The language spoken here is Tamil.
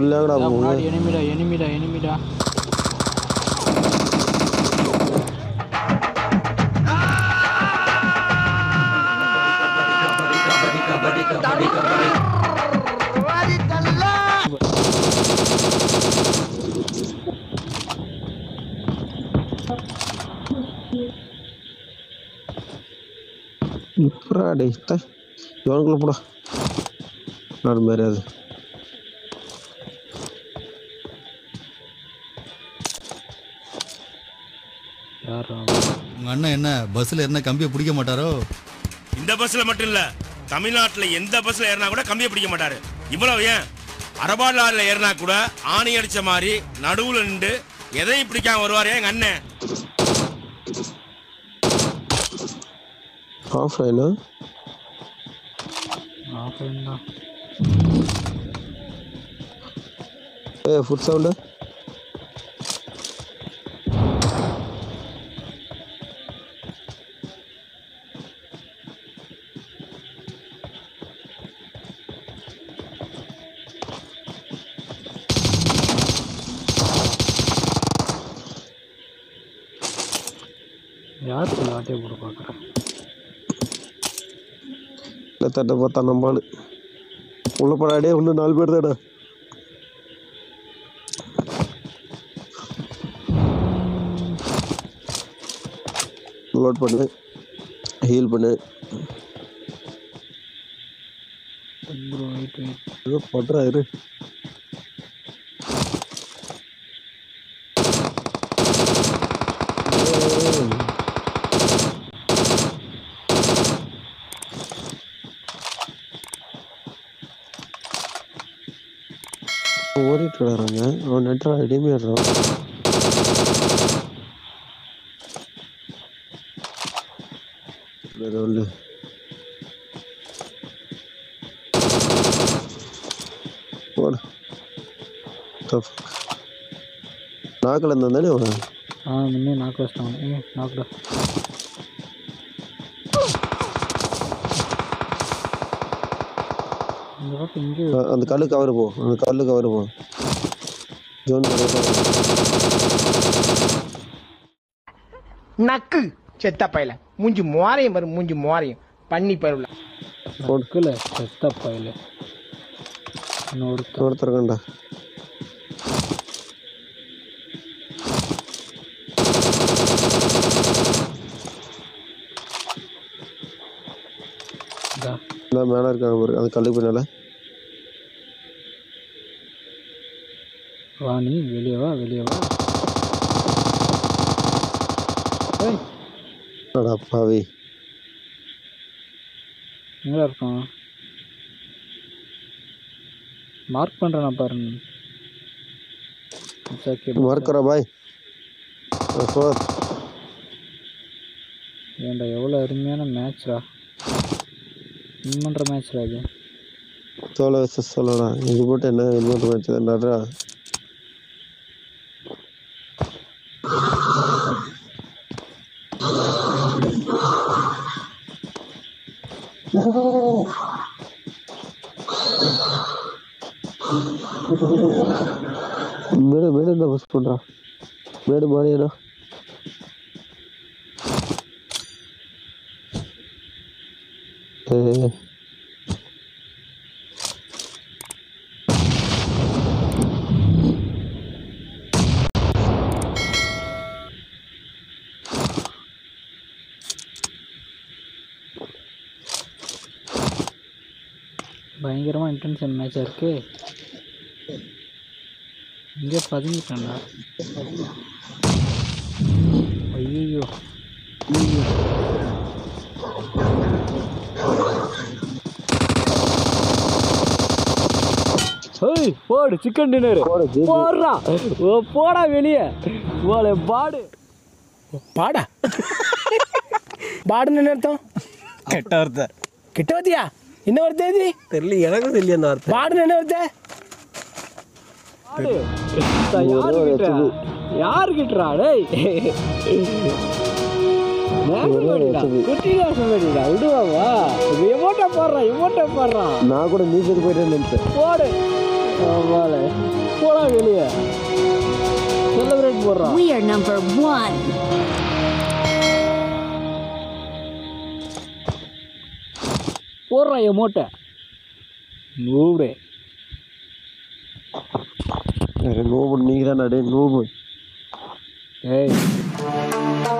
இல்லைங்கடா அதான் முன்னாடி எனிமிடா எனிமிடா எனிமிடா இப்பரா டேய் த இவனுக்குள்ள போடா நான் மாதிரி அது யார் உங்க அண்ணன் என்ன பஸ்ல என்ன கம்பியை பிடிக்க மாட்டாரோ இந்த பஸ்ல மட்டும் இல்ல தமிழ்நாட்டுல எந்த பஸ்ல ஏறினா கூட கம்பியை பிடிக்க மாட்டாரு இவ்வளவு ஏன் அரபா லாரில ஏறினா கூட ஆணி அடிச்ச மாதிரி நடுவுல நின்று எதையும் பிடிக்காம வருவாரு எங்க அண்ணன் ஆஃப் லைனா ஆஃப்லைன் தான் ஏ ஃபுட் சவுண்டு யார் சொல்ல ஆட்டையை போட பார்க்குறேன் இல்லை தட்டை பார்த்தா நம்பாள் உள்ள போடாடே இன்னும் நாலு பேர் தாடா லோட் பண்ணு ஹீல் பண்ணு ப்ரோ வெயிட் வெயிட் ஏதோ படுறா இரு ஓடிட்டு வராங்க அவன் நெட்ரா இடிமையாடுறான் வேற ஒன்று போடு டஃப் நாக்கில் இருந்தான் தானே அவன் ஆ முன்னே நாக்கு வச்சிட்டாங்க ஏ நாக்குடா இந்த பக்கம் இங்கே அ- அந்த கல்லு கவர் போ அந்த கல்லு கவர் போ ஜோன் நக்கு செத்த பையல மூஞ்சி மோரையும் பாரு மூஞ்சி மோரையும் பண்ணி பருவல பொறுக்கல செத்த பயில இன்னொருத்தர் ஒருத்தர் கண்டா இதா இந்த மேலே இருக்காங்க பாரு அந்த கல்லு பின்னால வா நீ வெளியே வா வெளியே வா ஏய் அடா பாவி எங்கே இருக்கான் மார்க் பண்ணுறேன் பாரு It's okay, but- மறக்கிறா பாய் ஃபோர் ஏன்டா எவ்வளோ அருமையான மேட்ச்ரா வின் பண்ணுற மேட்ச்ரா இது சோலோ வச்சு சொல்லடா இது போட்டு என்ன இன்னொரு மேட்ச் தான்டா மேடு மேடு என்ன பஸ் பண்ணுறா மேடு மாறியாடா ஏ பயங்கரமாக இன்டென்ஷன் மேட்சாக இருக்கு இங்கே பதுங்கிட்டான்டா ஐயோ ஏய் போடு சிக்கன் டின்னர் போடுறா ஓ போடா வெளியே போல பாடு பாடா பாடுன்னு என்ன அர்த்தம் கெட்ட வார்த்தை கிட்ட வத்தியா என்ன வார்த்தை இது தெரியல எனக்கும் தெரியல அந்த வார்த்தை பாடுன்னு என்ன வார்த்தை பாடு யாரு கிட்ட யாரு கிட்டா டேய் குட்டி நேசம் வேடிடா விடுவாவா எமோட்டா போடுறான் எமோட்டா போடுறான் நான் கூட நீ செத்து போயிட்டேன்னு நினைச்சேன் போடு ஆமாலே. போடா வெளியே செலிப்ரேட் போடுறான் We are number one. போடுறான் என் மூட்டை நூறு நோபு நீங்கள் தான் டே நோபு ஏய்